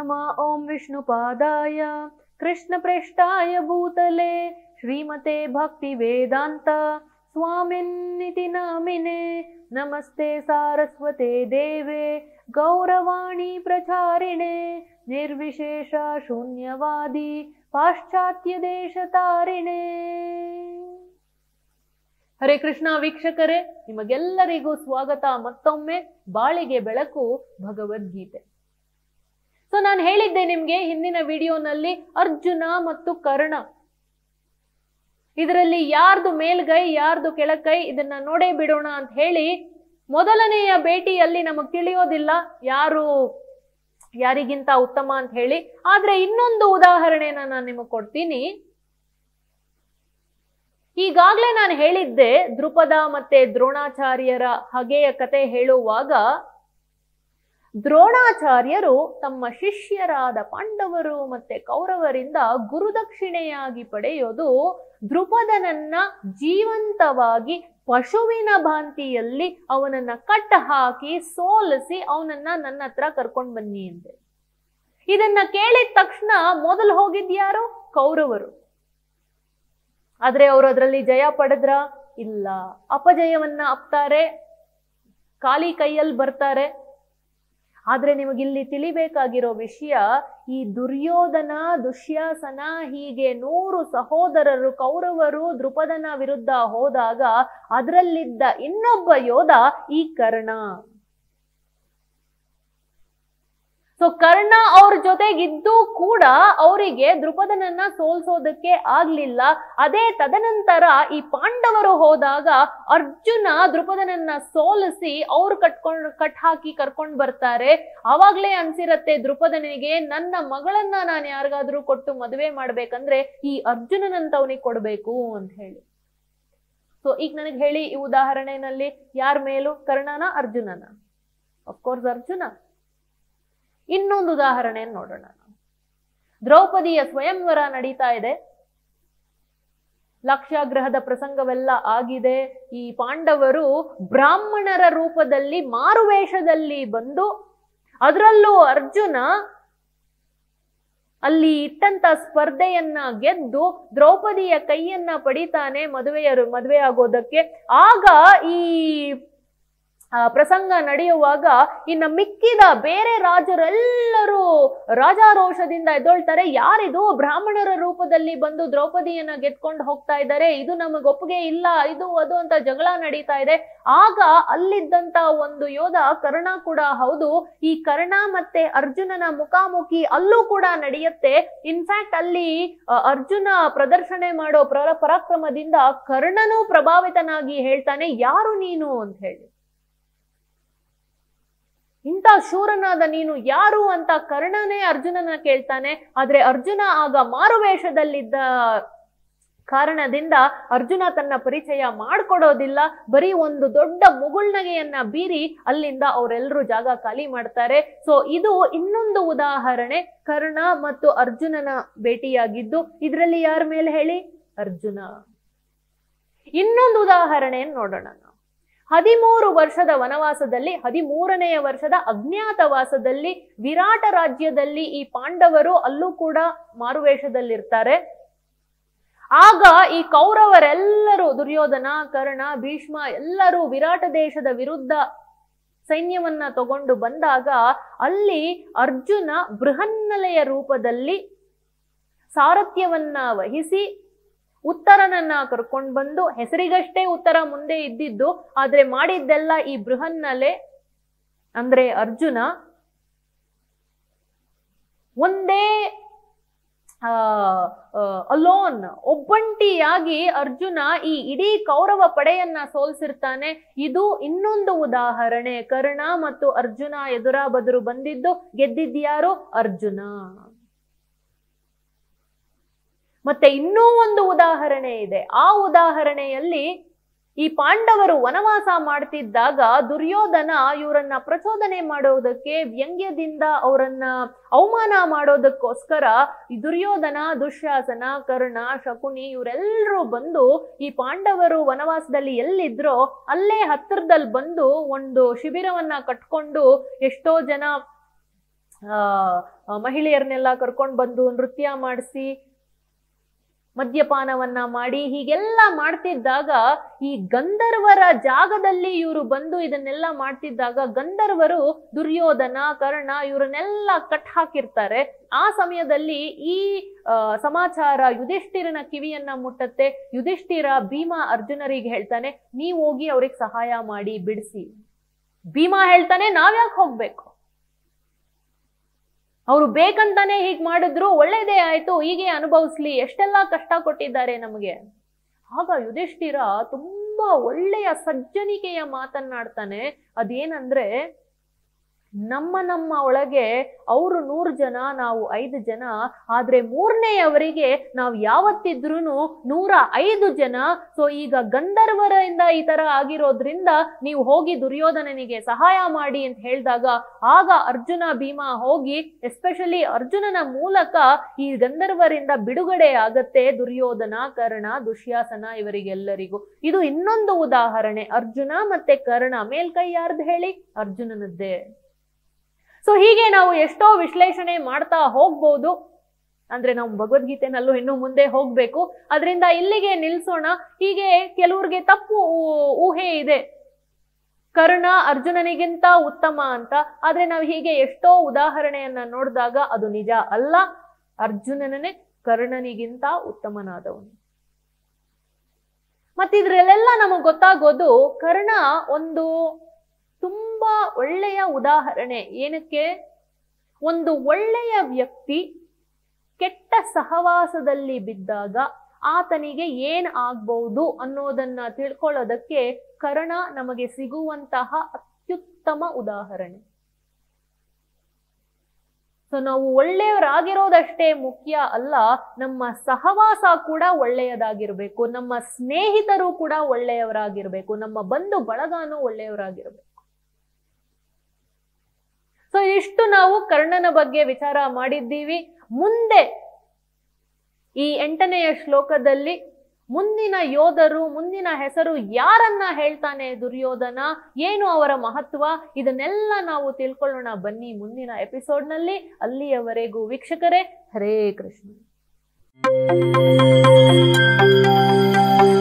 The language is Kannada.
ॐ विष्णुपादाय कृष्णप्रेष्ठाय भूतले श्रीमते भक्तिवेदान्त स्वामिन्निति नामिने नमस्ते सारस्वते देवे गौरवाणी प्रचारिणे निर्विशेष शून्यवादी ಪಾಶ್ಚಾತ್ಯದೇಶತಾರಿಣೆ ಹರೇ ಕೃಷ್ಣ ವೀಕ್ಷಕರೇ ನಿಮಗೆಲ್ಲರಿಗೂ ಸ್ವಾಗತ ಮತ್ತೊಮ್ಮೆ ಬಾಳಿಗೆ ಬೆಳಕು ಭಗವದ್ಗೀತೆ ಸೊ ನಾನು ಹೇಳಿದ್ದೆ ನಿಮ್ಗೆ ಹಿಂದಿನ ವಿಡಿಯೋನಲ್ಲಿ ಅರ್ಜುನ ಮತ್ತು ಕರ್ಣ ಇದರಲ್ಲಿ ಯಾರ್ದು ಮೇಲ್ಗೈ ಯಾರ್ದು ಕೆಳಕೈ ಇದನ್ನ ನೋಡೇ ಬಿಡೋಣ ಅಂತ ಹೇಳಿ ಮೊದಲನೆಯ ಭೇಟಿಯಲ್ಲಿ ನಮಗ್ ತಿಳಿಯೋದಿಲ್ಲ ಯಾರು ಯಾರಿಗಿಂತ ಉತ್ತಮ ಅಂತ ಹೇಳಿ ಆದ್ರೆ ಇನ್ನೊಂದು ಉದಾಹರಣೆನ ನಾನು ನಿಮಗೆ ಕೊಡ್ತೀನಿ ಈಗಾಗ್ಲೇ ನಾನು ಹೇಳಿದ್ದೆ ದೃಪದ ಮತ್ತೆ ದ್ರೋಣಾಚಾರ್ಯರ ಹಗೆಯ ಕತೆ ಹೇಳುವಾಗ ದ್ರೋಣಾಚಾರ್ಯರು ತಮ್ಮ ಶಿಷ್ಯರಾದ ಪಾಂಡವರು ಮತ್ತೆ ಕೌರವರಿಂದ ಗುರುದಕ್ಷಿಣೆಯಾಗಿ ಪಡೆಯೋದು ದೃಪದನನ್ನ ಜೀವಂತವಾಗಿ ಪಶುವಿನ ಭಾಂತಿಯಲ್ಲಿ ಅವನನ್ನ ಕಟ್ಟ ಹಾಕಿ ಸೋಲಿಸಿ ಅವನನ್ನ ನನ್ನ ಹತ್ರ ಕರ್ಕೊಂಡ್ ಬನ್ನಿ ಅಂದೆ ಇದನ್ನ ಕೇಳಿದ ತಕ್ಷಣ ಮೊದಲು ಹೋಗಿದ್ಯಾರು ಕೌರವರು ಆದ್ರೆ ಅವರು ಅದರಲ್ಲಿ ಜಯ ಪಡೆದ್ರ ಇಲ್ಲ ಅಪಜಯವನ್ನ ಅಪ್ತಾರೆ ಖಾಲಿ ಕೈಯಲ್ಲಿ ಬರ್ತಾರೆ ಆದ್ರೆ ನಿಮಗಿಲ್ಲಿ ತಿಳಿಬೇಕಾಗಿರೋ ವಿಷಯ ಈ ದುರ್ಯೋಧನ ದುಶ್ಯಾಸನ ಹೀಗೆ ನೂರು ಸಹೋದರರು ಕೌರವರು ದೃಪದನ ವಿರುದ್ಧ ಹೋದಾಗ ಅದರಲ್ಲಿದ್ದ ಇನ್ನೊಬ್ಬ ಯೋಧ ಈ ಕರ್ಣ ಸೊ ಕರ್ಣ ಅವ್ರ ಜೊತೆಗಿದ್ದು ಕೂಡ ಅವರಿಗೆ ದೃಪದನನ್ನ ಸೋಲ್ಸೋದಕ್ಕೆ ಆಗ್ಲಿಲ್ಲ ಅದೇ ತದನಂತರ ಈ ಪಾಂಡವರು ಹೋದಾಗ ಅರ್ಜುನ ದೃಪದನನ್ನ ಸೋಲಿಸಿ ಅವ್ರು ಕಟ್ಕೊಂಡ್ ಕಟ್ ಹಾಕಿ ಕರ್ಕೊಂಡ್ ಬರ್ತಾರೆ ಅವಾಗ್ಲೇ ಅನ್ಸಿರತ್ತೆ ದೃಪದನಿಗೆ ನನ್ನ ಮಗಳನ್ನ ನಾನು ಯಾರಿಗಾದ್ರೂ ಕೊಟ್ಟು ಮದುವೆ ಮಾಡ್ಬೇಕಂದ್ರೆ ಈ ಅರ್ಜುನನಂತವನಿಗೆ ಕೊಡ್ಬೇಕು ಅಂತ ಹೇಳಿ ಸೊ ಈಗ ನನಗೆ ಹೇಳಿ ಈ ಉದಾಹರಣೆನಲ್ಲಿ ಯಾರ ಮೇಲೂ ಕರ್ಣನ ಅರ್ಜುನನ ಅಫ್ಕೋರ್ಸ್ ಅರ್ಜುನ ಇನ್ನೊಂದು ಉದಾಹರಣೆಯನ್ನು ನೋಡೋಣ ದ್ರೌಪದಿಯ ಸ್ವಯಂವರ ನಡೀತಾ ಇದೆ ಲಕ್ಷಾಗ್ರಹದ ಪ್ರಸಂಗವೆಲ್ಲ ಆಗಿದೆ ಈ ಪಾಂಡವರು ಬ್ರಾಹ್ಮಣರ ರೂಪದಲ್ಲಿ ಮಾರುವೇಷದಲ್ಲಿ ಬಂದು ಅದರಲ್ಲೂ ಅರ್ಜುನ ಅಲ್ಲಿ ಇಟ್ಟಂತ ಸ್ಪರ್ಧೆಯನ್ನ ಗೆದ್ದು ದ್ರೌಪದಿಯ ಕೈಯನ್ನ ಪಡಿತಾನೆ ಮದುವೆಯ ಮದುವೆ ಆಗೋದಕ್ಕೆ ಆಗ ಈ ಆ ಪ್ರಸಂಗ ನಡೆಯುವಾಗ ಇನ್ನ ಮಿಕ್ಕಿದ ಬೇರೆ ರಾಜರೆಲ್ಲರೂ ರಾಜಾರೋಷದಿಂದ ಎದ್ದೊಳ್ತಾರೆ ಯಾರಿದು ಬ್ರಾಹ್ಮಣರ ರೂಪದಲ್ಲಿ ಬಂದು ದ್ರೌಪದಿಯನ್ನ ಗೆದ್ಕೊಂಡು ಹೋಗ್ತಾ ಇದ್ದಾರೆ ಇದು ನಮಗ್ ಒಪ್ಪಿಗೆ ಇಲ್ಲ ಇದು ಅದು ಅಂತ ಜಗಳ ನಡೀತಾ ಇದೆ ಆಗ ಅಲ್ಲಿದ್ದಂತ ಒಂದು ಯೋಧ ಕರ್ಣ ಕೂಡ ಹೌದು ಈ ಕರ್ಣ ಮತ್ತೆ ಅರ್ಜುನನ ಮುಖಾಮುಖಿ ಅಲ್ಲೂ ಕೂಡ ನಡೆಯುತ್ತೆ ಇನ್ಫ್ಯಾಕ್ಟ್ ಅಲ್ಲಿ ಅ, ಅರ್ಜುನ ಪ್ರದರ್ಶನೆ ಮಾಡೋ ಪ್ರ ಪರಾಕ್ರಮದಿಂದ ಕರ್ಣನೂ ಪ್ರಭಾವಿತನಾಗಿ ಹೇಳ್ತಾನೆ ಯಾರು ನೀನು ಅಂತ ಹೇಳಿ ಇಂಥ ಶೂರನಾದ ನೀನು ಯಾರು ಅಂತ ಕರ್ಣನೇ ಅರ್ಜುನನ ಕೇಳ್ತಾನೆ ಆದ್ರೆ ಅರ್ಜುನ ಆಗ ಮಾರುವೇಷದಲ್ಲಿದ್ದ ಕಾರಣದಿಂದ ಅರ್ಜುನ ತನ್ನ ಪರಿಚಯ ಮಾಡ್ಕೊಡೋದಿಲ್ಲ ಬರೀ ಒಂದು ದೊಡ್ಡ ಮುಗುಳ್ನಗೆಯನ್ನ ಬೀರಿ ಅಲ್ಲಿಂದ ಅವರೆಲ್ಲರೂ ಜಾಗ ಖಾಲಿ ಮಾಡ್ತಾರೆ ಸೊ ಇದು ಇನ್ನೊಂದು ಉದಾಹರಣೆ ಕರ್ಣ ಮತ್ತು ಅರ್ಜುನನ ಭೇಟಿಯಾಗಿದ್ದು ಇದರಲ್ಲಿ ಯಾರ ಮೇಲೆ ಹೇಳಿ ಅರ್ಜುನ ಇನ್ನೊಂದು ಉದಾಹರಣೆಯನ್ನು ನೋಡೋಣ ನಾವು ಹದಿಮೂರು ವರ್ಷದ ವನವಾಸದಲ್ಲಿ ಹದಿಮೂರನೆಯ ವರ್ಷದ ಅಜ್ಞಾತವಾಸದಲ್ಲಿ ವಿರಾಟ ರಾಜ್ಯದಲ್ಲಿ ಈ ಪಾಂಡವರು ಅಲ್ಲೂ ಕೂಡ ಮಾರುವೇಷದಲ್ಲಿರ್ತಾರೆ ಆಗ ಈ ಕೌರವರೆಲ್ಲರೂ ದುರ್ಯೋಧನ ಕರ್ಣ ಭೀಷ್ಮ ಎಲ್ಲರೂ ವಿರಾಟ ದೇಶದ ವಿರುದ್ಧ ಸೈನ್ಯವನ್ನ ತಗೊಂಡು ಬಂದಾಗ ಅಲ್ಲಿ ಅರ್ಜುನ ಬೃಹನ್ನಲೆಯ ರೂಪದಲ್ಲಿ ಸಾರಥ್ಯವನ್ನ ವಹಿಸಿ ಉತ್ತರನನ್ನ ಕರ್ಕೊಂಡ್ ಬಂದು ಹೆಸರಿಗಷ್ಟೇ ಉತ್ತರ ಮುಂದೆ ಇದ್ದಿದ್ದು ಆದ್ರೆ ಮಾಡಿದ್ದೆಲ್ಲ ಈ ಬೃಹನ್ನಲೆ ಅಂದ್ರೆ ಅರ್ಜುನ ಒಂದೇ ಅಲೋನ್ ಒಬ್ಬಂಟಿಯಾಗಿ ಅರ್ಜುನ ಈ ಇಡೀ ಕೌರವ ಪಡೆಯನ್ನ ಸೋಲ್ಸಿರ್ತಾನೆ ಇದು ಇನ್ನೊಂದು ಉದಾಹರಣೆ ಕರ್ಣ ಮತ್ತು ಅರ್ಜುನ ಎದುರ ಬದುರು ಬಂದಿದ್ದು ಗೆದ್ದಿದ್ಯಾರು ಅರ್ಜುನ ಮತ್ತೆ ಇನ್ನೂ ಒಂದು ಉದಾಹರಣೆ ಇದೆ ಆ ಉದಾಹರಣೆಯಲ್ಲಿ ಈ ಪಾಂಡವರು ವನವಾಸ ಮಾಡ್ತಿದ್ದಾಗ ದುರ್ಯೋಧನ ಇವರನ್ನ ಪ್ರಚೋದನೆ ಮಾಡೋದಕ್ಕೆ ವ್ಯಂಗ್ಯದಿಂದ ಅವರನ್ನ ಅವಮಾನ ಮಾಡೋದಕ್ಕೋಸ್ಕರ ಈ ದುರ್ಯೋಧನ ದುಶ್ಯಾಸನ ಕರ್ಣ ಶಕುನಿ ಇವರೆಲ್ಲರೂ ಬಂದು ಈ ಪಾಂಡವರು ವನವಾಸದಲ್ಲಿ ಎಲ್ಲಿದ್ರೋ ಅಲ್ಲೇ ಹತ್ತಿರದಲ್ಲಿ ಬಂದು ಒಂದು ಶಿಬಿರವನ್ನ ಕಟ್ಕೊಂಡು ಎಷ್ಟೋ ಜನ ಆ ಆ, ಮಹಿಳೆಯರನ್ನೆಲ್ಲ ಕರ್ಕೊಂಡು ಬಂದು ನೃತ್ಯ ಮಾಡಿಸಿ ಮದ್ಯಪಾನವನ್ನ ಮಾಡಿ ಹೀಗೆಲ್ಲ ಮಾಡ್ತಿದ್ದಾಗ ಈ ಗಂಧರ್ವರ ಜಾಗದಲ್ಲಿ ಇವರು ಬಂದು ಇದನ್ನೆಲ್ಲ ಮಾಡ್ತಿದ್ದಾಗ ಗಂಧರ್ವರು ದುರ್ಯೋಧನ ಕರ್ಣ ಇವರನ್ನೆಲ್ಲ ಕಟ್ ಹಾಕಿರ್ತಾರೆ ಆ ಸಮಯದಲ್ಲಿ ಈ ಆ, ಸಮಾಚಾರ ಯುಧಿಷ್ಠಿರನ ಕಿವಿಯನ್ನ ಮುಟ್ಟತ್ತೆ ಯುಧಿಷ್ಠಿರ ಭೀಮ ಅರ್ಜುನರಿಗೆ ಹೇಳ್ತಾನೆ ನೀವ್ ಹೋಗಿ ಅವ್ರಿಗೆ ಸಹಾಯ ಮಾಡಿ ಬಿಡಿಸಿ ಭೀಮ ಹೇಳ್ತಾನೆ ನಾವ್ಯಾಕೆ ಹೋಗ್ಬೇಕು ಅವರು ಬೇಕಂತಾನೆ ಹೀಗ್ ಮಾಡಿದ್ರು ಒಳ್ಳೇದೇ ಆಯ್ತು ಹೀಗೆ ಅನುಭವಿಸ್ಲಿ ಎಷ್ಟೆಲ್ಲ ಕಷ್ಟ ಕೊಟ್ಟಿದ್ದಾರೆ ನಮಗೆ ಆಗ ಯುಧಿಷ್ಠಿರ ತುಂಬಾ ಒಳ್ಳೆಯ ಸಜ್ಜನಿಕೆಯ ಮಾತನ್ನಾಡ್ತಾನೆ ಅದೇನಂದ್ರೆ ನಮ್ಮ ನಮ್ಮ ಒಳಗೆ ಅವರು ನೂರು ಜನ ನಾವು ಐದು ಜನ ಆದ್ರೆ ಮೂರನೆಯವರಿಗೆ ನಾವು ಯಾವತ್ತಿದ್ರೂ ನೂರ ಐದು ಜನ ಸೊ ಈಗ ಗಂಧರ್ವರಿಂದ ಈ ತರ ಆಗಿರೋದ್ರಿಂದ ನೀವು ಹೋಗಿ ದುರ್ಯೋಧನನಿಗೆ ಸಹಾಯ ಮಾಡಿ ಅಂತ ಹೇಳಿದಾಗ ಆಗ ಅರ್ಜುನ ಭೀಮ ಹೋಗಿ ಎಸ್ಪೆಷಲಿ ಅರ್ಜುನನ ಮೂಲಕ ಈ ಗಂಧರ್ವರಿಂದ ಬಿಡುಗಡೆ ಆಗತ್ತೆ ದುರ್ಯೋಧನ ಕರ್ಣ ದುಶ್ಯಾಸನ ಇವರಿಗೆಲ್ಲರಿಗೂ ಇದು ಇನ್ನೊಂದು ಉದಾಹರಣೆ ಅರ್ಜುನ ಮತ್ತೆ ಕರ್ಣ ಮೇಲ್ಕೈ ಯಾರ್ದು ಹೇಳಿ ಅರ್ಜುನನದ್ದೇ ಸೊ ಹೀಗೆ ನಾವು ಎಷ್ಟೋ ವಿಶ್ಲೇಷಣೆ ಮಾಡ್ತಾ ಹೋಗ್ಬೋದು ಅಂದ್ರೆ ನಾವು ಭಗವದ್ಗೀತೆನಲ್ಲೂ ಇನ್ನು ಮುಂದೆ ಹೋಗ್ಬೇಕು ಅದರಿಂದ ಇಲ್ಲಿಗೆ ನಿಲ್ಸೋಣ ಹೀಗೆ ಕೆಲವ್ರಿಗೆ ತಪ್ಪು ಊ- ಊಹೆ ಇದೆ ಕರ್ಣ ಅರ್ಜುನನಿಗಿಂತ ಉತ್ತಮ ಅಂತ ಆದ್ರೆ ನಾವು ಹೀಗೆ ಎಷ್ಟೋ ಉದಾಹರಣೆಯನ್ನ ನೋಡಿದಾಗ ಅದು ನಿಜ ಅಲ್ಲ ಅರ್ಜುನನೇ ಕರ್ಣನಿಗಿಂತ ಉತ್ತಮನಾದವನು ಮತ್ತಿದ್ರಲ್ಲೆಲ್ಲ ನಮಗ್ ಗೊತ್ತಾಗೋದು ಕರ್ಣ ಒಂದು ತುಂಬಾ ಒಳ್ಳೆಯ ಉದಾಹರಣೆ ಏನಕ್ಕೆ ಒಂದು ಒಳ್ಳೆಯ ವ್ಯಕ್ತಿ ಕೆಟ್ಟ ಸಹವಾಸದಲ್ಲಿ ಬಿದ್ದಾಗ ಆತನಿಗೆ ಏನ್ ಆಗ್ಬಹುದು ಅನ್ನೋದನ್ನ ತಿಳ್ಕೊಳ್ಳೋದಕ್ಕೆ ಕರ್ಣ ನಮಗೆ ಸಿಗುವಂತಹ ಅತ್ಯುತ್ತಮ ಉದಾಹರಣೆ ಸೊ ನಾವು ಒಳ್ಳೆಯವರಾಗಿರೋದಷ್ಟೇ ಮುಖ್ಯ ಅಲ್ಲ ನಮ್ಮ ಸಹವಾಸ ಕೂಡ ಒಳ್ಳೆಯದಾಗಿರ್ಬೇಕು ನಮ್ಮ ಸ್ನೇಹಿತರು ಕೂಡ ಒಳ್ಳೆಯವರಾಗಿರ್ಬೇಕು ನಮ್ಮ ಬಂಧು ಬಳಗಾನು ಒಳ್ಳೆಯವರಾಗಿರ್ಬೇಕು ಸೊ ಇಷ್ಟು ನಾವು ಕರ್ಣನ ಬಗ್ಗೆ ವಿಚಾರ ಮಾಡಿದ್ದೀವಿ ಮುಂದೆ ಈ ಎಂಟನೆಯ ಶ್ಲೋಕದಲ್ಲಿ ಮುಂದಿನ ಯೋಧರು ಮುಂದಿನ ಹೆಸರು ಯಾರನ್ನ ಹೇಳ್ತಾನೆ ದುರ್ಯೋಧನ ಏನು ಅವರ ಮಹತ್ವ ಇದನ್ನೆಲ್ಲ ನಾವು ತಿಳ್ಕೊಳ್ಳೋಣ ಬನ್ನಿ ಮುಂದಿನ ಎಪಿಸೋಡ್ನಲ್ಲಿ ಅಲ್ಲಿಯವರೆಗೂ ವೀಕ್ಷಕರೇ ಹರೇ ಕೃಷ್ಣ